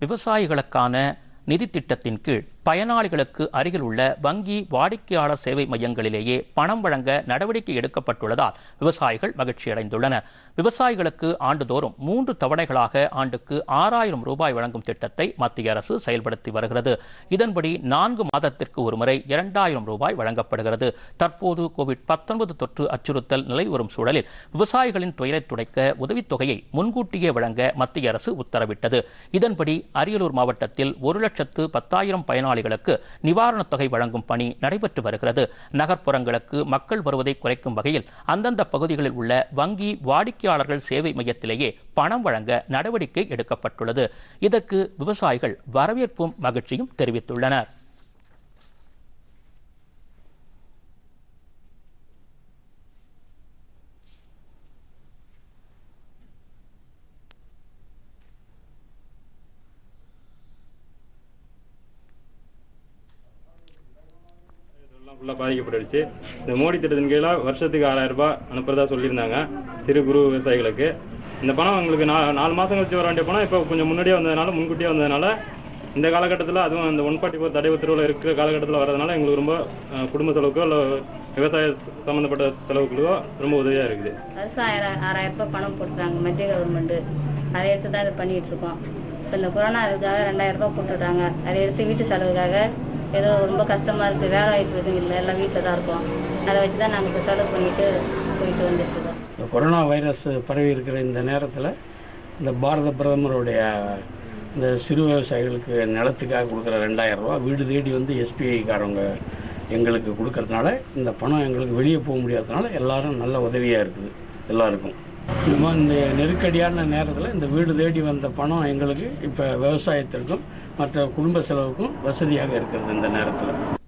விவசாயிகளுக்கான நிதி திட்டத்தின் கீழ் பயனாளிகளுக்கு அருகில் உள்ள வங்கி வாடிக்கையாளர் சேவை மையங்களிலேயே பணம் வழங்க நடவடிக்கை எடுக்கப்பட்டுள்ளதால் விவசாயிகள் மகிழ்ச்சியடைந்துள்ளனர் விவசாயிகளுக்கு ஆண்டுதோறும் மூன்று தவணைகளாக ஆண்டுக்கு ஆறாயிரம் ரூபாய் வழங்கும் திட்டத்தை மத்திய அரசு செயல்படுத்தி வருகிறது இதன்படி நான்கு மாதத்திற்கு ஒருமுறை இரண்டாயிரம் ரூபாய் வழங்கப்படுகிறது தற்போது கோவிட் பத்தொன்பது தொற்று அச்சுறுத்தல் நிலை வரும் சூழலில் விவசாயிகளின் துயரை துடைக்க உதவித்தொகையை முன்கூட்டியே வழங்க மத்திய அரசு உத்தரவிட்டது இதன்படி அரியலூர் மாவட்டத்தில் ஒரு லட்சத்து பத்தாயிரம் பயனாளிகளுக்கு நிவாரணத் தொகை வழங்கும் பணி நடைபெற்று வருகிறது நகர்ப்புறங்களுக்கு மக்கள் வருவதை குறைக்கும் வகையில் அந்தந்த பகுதிகளில் உள்ள வங்கி வாடிக்கையாளர்கள் சேவை மையத்திலேயே பணம் வழங்க நடவடிக்கை எடுக்கப்பட்டுள்ளது இதற்கு விவசாயிகள் வரவேற்பும் மகிழ்ச்சியும் தெரிவித்துள்ளனர் எல்லாம் ஃபுல்லாக பாதிக்கப்பட்டுடுச்சு இந்த மோடி திட்டத்தின் கீழே வருஷத்துக்கு ஆறாயிரம் ரூபாய் அனுப்புறதா சொல்லியிருந்தாங்க சிறு குறு விவசாயிகளுக்கு இந்த பணம் எங்களுக்கு நா நாலு மாதம் கழிச்சு வர வேண்டிய பணம் இப்போ கொஞ்சம் முன்னாடியே வந்ததுனால முன்கூட்டியே வந்ததுனால இந்த காலகட்டத்தில் அதுவும் அந்த ஒன் ஃபார்ட்டி ஃபோர் தடை உத்தரவில் இருக்கிற காலகட்டத்தில் வரதுனால எங்களுக்கு ரொம்ப அஹ், குடும்ப செலவுக்கோ இல்லை விவசாய ச- சம்மந்தப்பட்ட செலவுகளுக்கோ ரொம்ப உதவியாக இருக்குது வருஷம் ஆயிரம் ஆறாயிரம் ரூபாய் பணம் போட்டுறாங்க மத்திய கவர்மெண்ட்டு அதை எடுத்து தான் இது பண்ணிட்டு இருக்கோம் இப்போ இந்த கொரோனா இதுக்காக ரெண்டாயிரம் ரூபாய் போட்டுடுறாங்க அதை எடுத்து வீட்டு செலவுக்காக ஏதோ ரொம்ப கஷ்டமாக இருக்குது வேலை வாய்ப்பு எதுவும் இல்லை எல்லாம் வீட்டில் தான் இருக்கோம் அதை வச்சு தான் நாங்கள் இப்போ செலவு பண்ணிட்டு போயிட்டு வந்துட்டு இருக்கோம் இந்த கொரோனா வைரஸ் பரவி இருக்கிற இந்த நேரத்தில் இந்த பாரத பிரதமருடைய இந்த சிறு விவசாயிகளுக்கு நிலத்துக்காக கொடுக்குற ரெண்டாயிரம் ரூபா வீடு தேடி வந்து எஸ்பிஐக்காரவங்க எங்களுக்கு கொடுக்கறதுனால இந்த பணம் எங்களுக்கு வெளியே போக முடியாததுனால எல்லாரும் நல்ல உதவியாக இருக்குது எல்லாருக்கும் இந்த மாதிரி இந்த நெருக்கடியான நேரத்தில் இந்த வீடு தேடி வந்த பணம் எங்களுக்கு இப்போ விவசாயத்திற்கும் மற்ற குடும்ப செலவுக்கும் வசதியாக இருக்கிறது இந்த நேரத்தில்